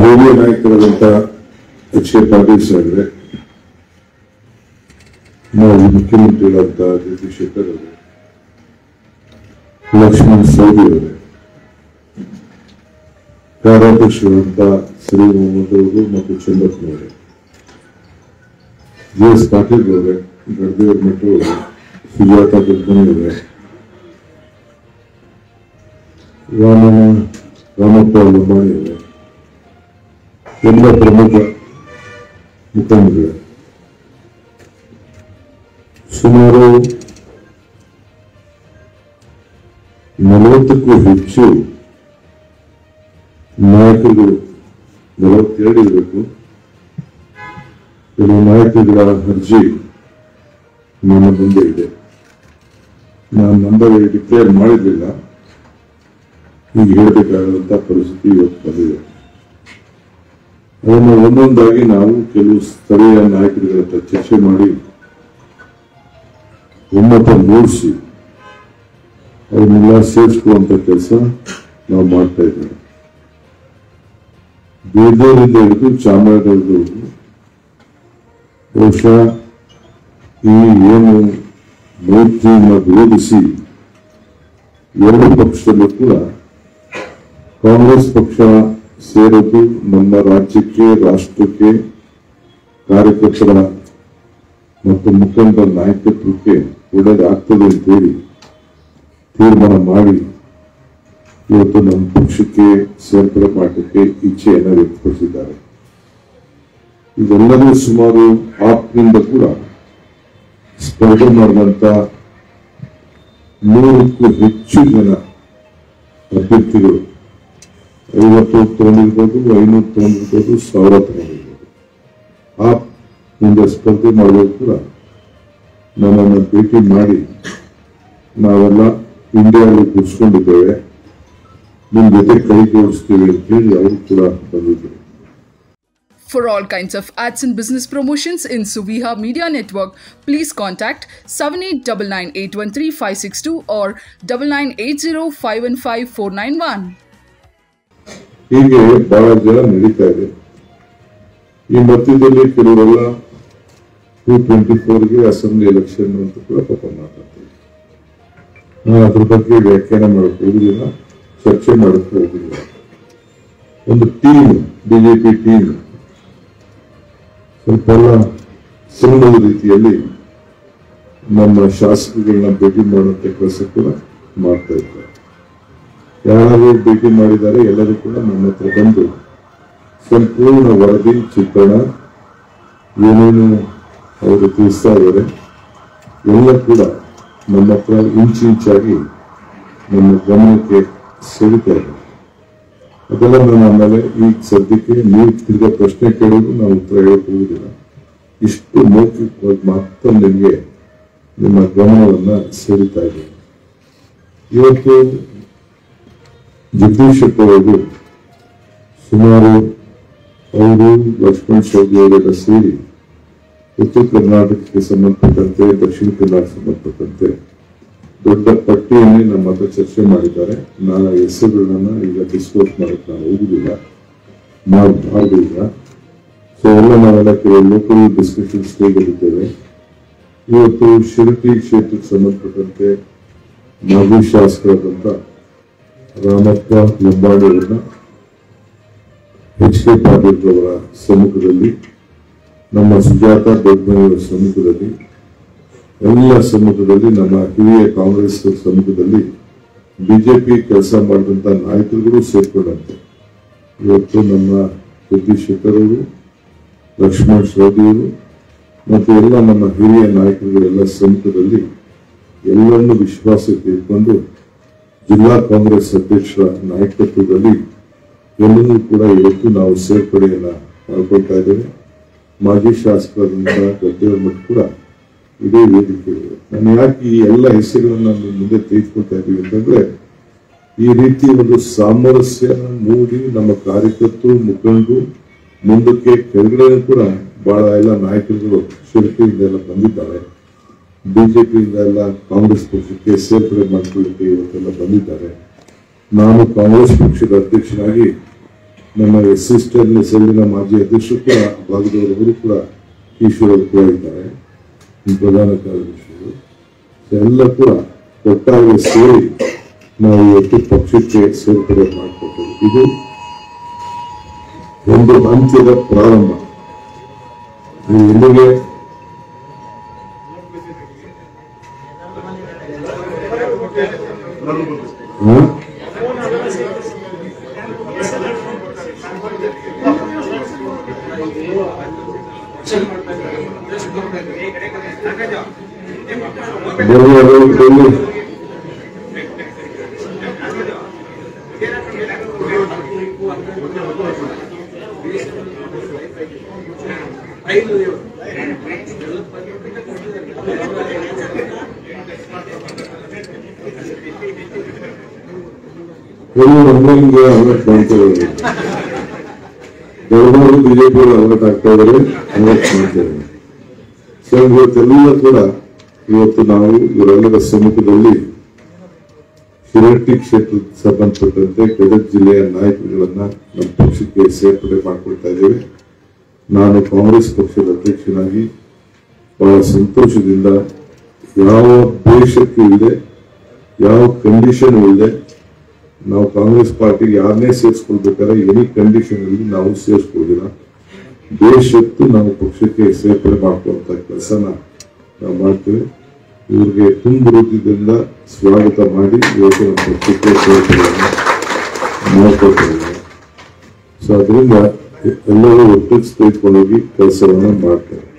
ಹಿರಿಯ ನಾಯಕರಾದಂಥ H K Patil ಸಾಹೇಬ್ರೆ ಮಾಜಿ ಮುಖ್ಯಮಂತ್ರಿಗಳಾದಂಥ ಜಗದೀಶ್ ಶೆಟ್ಟರ್ ಅವರೇ ಲಕ್ಷ್ಮಣ್ ಸವದಿ ಅವರೇ ಕಾರ್ಯಾಧ್ಯಕ್ಷರಾದಂಥ ಶ್ರೀ ಮೊಹಮ್ಮದ್ ಅವರು ಮತ್ತು ಚಂದ್ರಪ್ಪನವರೇ ಜಿ ಎಸ್ ಪಾಟೀಲ್ ಅವರೇ ಗಡ್ದೇವ್ರ ಮಠ ಅವರೇ ಸುಜಾತ ದುರ್ಗಣಿ ಅವರೇ ರಾಮನ ರಾಮಪ್ಪ ಲಂಬಾಣಿ ಅವರೇ ಎಲ್ಲ ಪ್ರಮುಖ ಮುಖಂಡರು ಸುಮಾರು ನಲವತ್ತಕ್ಕೂ ಹೆಚ್ಚು ನಾಯಕರುಗಳು ನಲವತ್ತೆರಡು ಇರಬೇಕು ಕೆಲವು ನಾಯಕರುಗಳ ಅರ್ಜಿ ನನ್ನ ಮುಂದೆ ಇದೆ ನಾನು ನಂಬರ್ ಡಿಕ್ಲೇರ್ ಮಾಡಿರಲಿಲ್ಲ ಈಗ ಹೇಳಬೇಕಾದಂತ ಪರಿಸ್ಥಿತಿ ಇವತ್ತು ಬಂದಿದೆ ಅದನ್ನು ಒಂದೊಂದಾಗಿ ನಾವು ಕೆಲವು ಸ್ಥಳೀಯ ನಾಯಕರುಗಳ ಹತ್ರ ಚರ್ಚೆ ಮಾಡಿ ಒಮ್ಮತ ಮೂಡಿಸಿ ಅವನ್ನೆಲ್ಲ ಸೇರಿಸ್ಕೊಳ್ಳುವಂತ ಕೆಲಸ ನಾವು ಮಾಡ್ತಾ ಇದ್ದೇವೆ ಬೀದರಿಂದ ಹಿಡಿದು ಚಾಮರಾಜನಗರದವರೆಗೂ ಬಹುಶಃ ಈ ಏನು ಮೈತ್ರಿಯನ್ನು ವಿರೋಧಿಸಿ ಎರಡು ಪಕ್ಷದಲ್ಲೂ ಕೂಡ ಕಾಂಗ್ರೆಸ್ ಪಕ್ಷ ಸೇರೋದು ನಮ್ಮ ರಾಜ್ಯಕ್ಕೆ ರಾಷ್ಟ್ರಕ್ಕೆ ಕಾರ್ಯಕರ್ತರ ಮತ್ತು ಮುಖಂಡರ ನಾಯಕತ್ವಕ್ಕೆ ಒಳ್ಳೆಯದಾಗ್ತದೆ ಅಂತೇಳಿ ತೀರ್ಮಾನ ಮಾಡಿ ಇವತ್ತು ನಮ್ಮ ಪಕ್ಷಕ್ಕೆ ಸೇರ್ಪಡೆ ಮಾಡಲಿಕ್ಕೆ ಇಚ್ಛೆಯನ್ನು ವ್ಯಕ್ತಪಡಿಸಿದ್ದಾರೆ ಇದೆಲ್ಲರೂ ಸುಮಾರು ಆಪ್ನಿಂದ ಕೂಡ ಸ್ಪರ್ಧೆ ಮಾಡಿದಂತ ನೂರಕ್ಕೂ ಹೆಚ್ಚು ಜನ ಅಭ್ಯರ್ಥಿಗಳು ಐವತ್ತು ತಗೊಂಡಿರ್ಬೋದು ಐನೂರು ತಗೊಂಡಿರ್ಬೋದು ಸಾವಿರ ತಗೊಂಡಿರ್ಬೋದು ಆಪ್ ಮುಂದೆ ಸ್ಪರ್ಧೆ ಮಾಡೋದು ಕೂಡ ನನ್ನನ್ನು ಭೇಟಿ ಮಾಡಿ ನಾವೆಲ್ಲ ಇಂಡಿಯಾದಲ್ಲಿ ಕೂರಿಸ್ಕೊಂಡಿದ್ದೇವೆ ನಿಮ್ ಜೊತೆ ಕೈ ಜೋಡಿಸ್ತೀವಿ ಅಂತ ಹೇಳಿ ಅವರು ಕೂಡ ಬಂದಿದ್ರು For all kinds of ads and business promotions in Suviha Media Network, please contact 7899813562 or 9980515491. ಹೀಗೆ ಬಹಳ ಜನ ನಡೀತಾ ಇದೆ ಈ ಮಧ್ಯದಲ್ಲಿ ಕೆಲವರೆಲ್ಲ ಟೂ ಟ್ವೆಂಟಿ ಫೋರ್ಗೆ ಅಸೆಂಬ್ಲಿ ಎಲೆಕ್ಷನ್ ಅಂತ ಕೂಡ ಪಾಪ ಮಾತಾಡ್ತಾರೆ ನಾನು ಅದ್ರ ಬಗ್ಗೆ ವ್ಯಾಖ್ಯಾನ ಮಾಡಕ್ ಹೋಗುದಿಲ್ಲ ಚರ್ಚೆ ಮಾಡಕ್ ಹೋಗುದಿಲ್ಲ ಒಂದು ಟೀಮ್ ಬಿಜೆಪಿ ಟೀಮ್ ಸ್ವಲ್ಪ ಎಲ್ಲ ಸುಮ್ಮದ ರೀತಿಯಲ್ಲಿ ನಮ್ಮ ಶಾಸಕಗಳನ್ನ ಭೇಟಿ ಮಾಡುವಂತ ಕೆಲಸ ಕೂಡ ಮಾಡ್ತಾ ಇದ್ದಾರೆ ಯಾರು ಭೇಟಿ ಮಾಡಿದ್ದಾರೆ ಎಲ್ಲರೂ ಕೂಡ ನಮ್ಮ ಹತ್ರ ಬಂದು ಸಂಪೂರ್ಣ ವರದಿ ಚಿತ್ರಣ ಏನೇನು ಅವರು ತಿಳಿಸ್ತಾ ಇದ್ದಾರೆ ಎಲ್ಲ ಕೂಡ ನಮ್ಮ ಹತ್ರ ಇಂಚಿಂಚಾಗಿ ನಮ್ಮ ಗಮನಕ್ಕೆ ಸೆಳೀತಾ ಇದೆ ಅದೆಲ್ಲ ನಾನು ಆಮೇಲೆ ಈಗ ಸದ್ಯಕ್ಕೆ ನೀವು ತಿರ್ಗಾ ಪ್ರಶ್ನೆ ಕೇಳೋದು ನಾವು ಉತ್ತರ ಹೇಳಕ್ ಹೋಗುದಿಲ್ಲ ಇಷ್ಟು ಮೌಖಿಕವಾಗಿ ಮಾತ್ರ ನಿಮಗೆ ನಿಮ್ಮ ಗಮನವನ್ನ ಸೆಳೀತಾ ಇದೆ ಇವತ್ತು ಜಗದೀಶ್ ಶೆಟ್ಟರ್ ಅವರು ಸುಮಾರು ಅವರು ಲಕ್ಷ್ಮಣ್ ಸವದಿ ಅವರೆಲ್ಲ ಸೇರಿ ಉತ್ತರ ಕರ್ನಾಟಕಕ್ಕೆ ಸಂಬಂಧಪಟ್ಟಂತೆ ದಕ್ಷಿಣ ಕರ್ನಾಟಕ ಸಂಬಂಧಪಟ್ಟಂತೆ ದೊಡ್ಡ ಪಟ್ಟಿಯನ್ನೇ ನಮ್ಮ ಹತ್ರ ಚರ್ಚೆ ಮಾಡಿದ್ದಾರೆ ನಾನು ಆ ಹೆಸರುಗಳನ್ನ ಈಗ ಡಿಸ್ಕ್ಲೋಸ್ ಮಾಡಕ್ಕೆ ನಾನು ಹೋಗುದಿಲ್ಲ ಮಾಡಬಾರ್ದು ಈಗ ಸೊ ಎಲ್ಲ ನಾವೆಲ್ಲ ಕೆಲವು ಲೋಕಲ್ ಡಿಸ್ಕಷನ್ ಸ್ಟೇಜಲ್ಲಿದ್ದೇವೆ ಇವತ್ತು ಶಿರಟಿ ಕ್ಷೇತ್ರಕ್ಕೆ ಸಂಬಂಧಪಟ್ಟಂತೆ ಮಾಜಿ ಶಾಸಕರಾದಂಥ ರಾಮಪ್ಪ ಲಂಬಾಣಿ ಅವರನ್ನ ಎಚ್ ಕೆ ಪಾಟೀಲ್ ಅವರ ಸಮ್ಮುಖದಲ್ಲಿ ನಮ್ಮ ಸುಜಾತ ದೊಡ್ಡಮನೆಯವರ ಸಮ್ಮುಖದಲ್ಲಿ ಎಲ್ಲ ಸಮ್ಮುಖದಲ್ಲಿ ನಮ್ಮ ಹಿರಿಯ ಕಾಂಗ್ರೆಸ್ ಸಮ್ಮುಖದಲ್ಲಿ ಬಿಜೆಪಿ ಕೆಲಸ ಮಾಡಿದಂತ ನಾಯಕರುಗಳು ಸೇರ್ಕೊಂಡಂತೆ ಇವತ್ತು ನಮ್ಮ ಜಗದೀಶ್ ಶೆಟ್ಟರ್ ಅವರು ಲಕ್ಷ್ಮಣ್ ಸವದಿಯವರು ಮತ್ತು ಎಲ್ಲ ನಮ್ಮ ಹಿರಿಯ ನಾಯಕರುಗಳೆಲ್ಲ ಸಮ್ಮುಖದಲ್ಲಿ ಎಲ್ಲರನ್ನು ವಿಶ್ವಾಸಕ್ಕೆ ಇಟ್ಕೊಂಡು ಜಿಲ್ಲಾ ಕಾಂಗ್ರೆಸ್ ಅಧ್ಯಕ್ಷರ ನಾಯಕತ್ವದಲ್ಲಿ ಎಲ್ಲರೂ ಕೂಡ ಇವತ್ತು ನಾವು ಸೇರ್ಪಡೆಯನ್ನ ಮಾಡ್ಕೊಳ್ತಾ ಇದ್ದೇವೆ ಮಾಜಿ ಶಾಸಕರಾದಂತಹ ಗದ್ದೆಯವರ ಮಠ ಕೂಡ ಇದೇ ವೇದಿಕೆ ನಾನು ಯಾಕೆ ಈ ಎಲ್ಲ ಹೆಸರುಗಳನ್ನ ನಮ್ಮ ಮುಂದೆ ತೆಗೆದುಕೊಳ್ತಾ ಇದ್ದೀವಿ ಅಂತಂದ್ರೆ ಈ ರೀತಿ ಒಂದು ಸಾಮರಸ್ಯ ಮೂಡಿ ನಮ್ಮ ಕಾರ್ಯಕರ್ತರು ಮುಖಂಡರು ಮುಂದಕ್ಕೆ ಕೆಳಗಡೆ ಕೂಡ ಬಹಳ ಎಲ್ಲ ನಾಯಕರುಗಳು ಶಿರಟಿಯಿಂದ ಎಲ್ಲ ಬಂದಿದ್ದಾರೆ ಬಿಜೆಪಿಯಿಂದ ಎಲ್ಲ ಕಾಂಗ್ರೆಸ್ ಪಕ್ಷಕ್ಕೆ ಸೇರ್ಪಡೆ ಮಾಡಿಕೊಳ್ಳಿಕ್ಕೆ ಇವತ್ತೆಲ್ಲ ಬಂದಿದ್ದಾರೆ ನಾನು ಕಾಂಗ್ರೆಸ್ ಪಕ್ಷದ ಅಧ್ಯಕ್ಷನಾಗಿ ನಮ್ಮ ಎಸ್ ಸಿ ಸೆಲ್ಲಿನ ಮಾಜಿ ಅಧ್ಯಕ್ಷರು ಕೂಡ ಆ ಭಾಗದವರವರು ಕೂಡ ಈಶ್ವರರು ಕೂಡ ಇದ್ದಾರೆ ಈ ಪ್ರಧಾನ ಕಾರ್ಯದರ್ಶಿಗಳು ಎಲ್ಲ ಕೂಡ ಒಟ್ಟಾಗಿ ಸೇರಿ ನಾವು ಇವತ್ತು ಪಕ್ಷಕ್ಕೆ ಸೇರ್ಪಡೆ ಮಾಡಿಕೊಟ್ಟೆವು ಇದು ಒಂದು ಹಂತದ ಪ್ರಾರಂಭ ಇದು ಇಲ್ಲಿಗೆ ಹ? ಬರ್ಲಿ, ಅದು ಬರ್ಲಿ. ಎಲ್ಲಿ ನಮ್ಮಂಗೆ ಅಲರ್ಟ್ ಮಾಡ್ತಾ ಇದ್ದಾರೆ ದೊಡ್ಡವರು ಬಿಜೆಪಿ ಅಲರ್ಟ್ ಆಗ್ತಾ ಇದ್ದಾರೆ ಅಲರ್ಟ್ ಮಾಡ್ತಾ ಇದ್ದಾರೆ ಸೊ ಇವತ್ತೆಲ್ಲ ಕೂಡ ಇವತ್ತು ನಾವು ಇವರೆಲ್ಲರ ಸಮ್ಮುಖದಲ್ಲಿ ಶಿರಟ್ಟಿ ಕ್ಷೇತ್ರಕ್ಕೆ ಸಂಬಂಧಪಟ್ಟಂತೆ ಗದಗ ಜಿಲ್ಲೆಯ ನಾಯಕರುಗಳನ್ನ ನಮ್ಮ ಪಕ್ಷಕ್ಕೆ ಸೇರ್ಪಡೆ ಮಾಡಿಕೊಳ್ತಾ ಇದ್ದೇವೆ ನಾನು ಕಾಂಗ್ರೆಸ್ ಪಕ್ಷದ ಅಧ್ಯಕ್ಷನಾಗಿ ಬಹಳ ಸಂತೋಷದಿಂದ ಯಾವ ದೇಶಕ್ಕೂ ಇಲ್ಲದೆ ಯಾವ ಕಂಡೀಷನ್ ಇಲ್ಲದೆ ನಾವು ಕಾಂಗ್ರೆಸ್ ಪಾರ್ಟಿಗೆ ಯಾರನ್ನೇ ಸೇರಿಸ್ಕೊಳ್ಬೇಕಾದ್ರೆ ಎನಿ ಕಂಡೀಷನ್ ಅಲ್ಲಿ ನಾವು ಸೇರಿಸ್ಕೊಳ್ಳಿಲ್ಲ ದೇಶಕ್ಕೂ ನಾವು ಪಕ್ಷಕ್ಕೆ ಸೇರ್ಪಡೆ ಮಾಡ್ಕೊಳ್ಳುವಂತ ಕೆಲಸನ ನಾವು ಮಾಡ್ತೇವೆ ಇವ್ರಿಗೆ ತುಂಬ ಹೃದಯದಿಂದ ಸ್ವಾಗತ ಮಾಡಿ ಇವತ್ತು ನಮ್ಮ ಪಕ್ಷಕ್ಕೆ ಸೇರ್ಪಡೆಯನ್ನು ಮಾಡ್ಕೊಳ್ತಿದ್ದೇವೆ ಸೊ ಅದರಿಂದ ಎಲ್ಲರೂ ಒಟ್ಟಿಗೆ ತೆಗೆದುಕೊಂಡೋಗಿ ಕೆಲಸವನ್ನ ಮಾಡ್ತಾರೆ